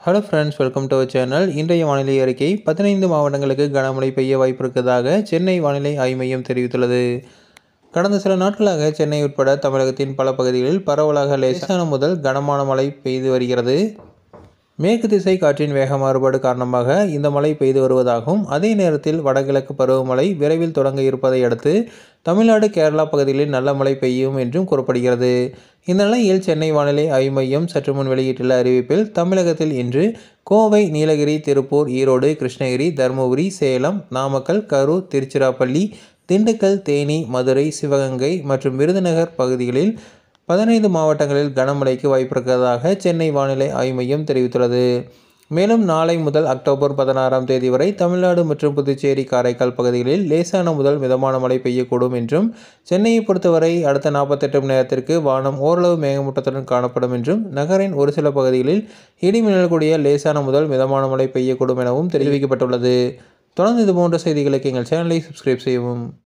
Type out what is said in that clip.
hello friends welcome to our channel இன்றைய வானிலை அறிக்கை பதினைந்து மாவட்டங்களுக்கு கனமழை பெய்ய வாய்ப்பு இருப்பதாக சென்னை வானிலை ஆய்வு மையம் தெரிவித்துள்ளது கடந்த சில நாட்களாக சென்னை உட்பட தமிழகத்தின் பல பகுதிகளில் பரவலாக லேசான முதல் கனமான மழை பெய்து வருகிறது மேற்கு திசை காற்றின் வேக மாறுபாடு காரணமாக இந்த மழை பெய்து வருவதாகவும் அதே நேரத்தில் வடகிழக்கு பருவமழை விரைவில் தொடங்க இருப்பதை அடுத்து தமிழ்நாடு கேரளா பகுதிகளில் நல்ல மழை பெய்யும் என்றும் கூறப்படுகிறது இந்த நிலையில் சென்னை வானிலை ஆய்வு மையம் சற்று முன் வெளியிட்டுள்ள அறிவிப்பில் தமிழகத்தில் இன்று கோவை நீலகிரி திருப்பூர் ஈரோடு கிருஷ்ணகிரி தருமபுரி சேலம் நாமக்கல் கரூர் திருச்சிராப்பள்ளி திண்டுக்கல் தேனி மதுரை சிவகங்கை மற்றும் விருதுநகர் பகுதிகளில் பதினைந்து மாவட்டங்களில் கனமழைக்கு வாய்ப்பிருக்கிறதாக சென்னை வானிலை ஆய்வு மையம் தெரிவித்துள்ளது மேலும் நாளை முதல் அக்டோபர் பதினாறாம் தேதி வரை தமிழ்நாடு மற்றும் புதுச்சேரி காரைக்கால் பகுதிகளில் லேசான முதல் மிதமான மழை பெய்யக்கூடும் என்றும் சென்னையை பொறுத்தவரை அடுத்த நாற்பத்தெட்டு மணி நேரத்திற்கு வானம் ஓரளவு மேகமூட்டத்துடன் காணப்படும் என்றும் நகரின் ஒரு சில பகுதிகளில் இடி மின்னல் கூடிய லேசான முதல் மிதமான மழை பெய்யக்கூடும் எனவும் தெரிவிக்கப்பட்டுள்ளது தொடர்ந்து இதுபோன்ற செய்திகளுக்கு எங்கள் சேனலை சப்ஸ்கிரைப் செய்யவும்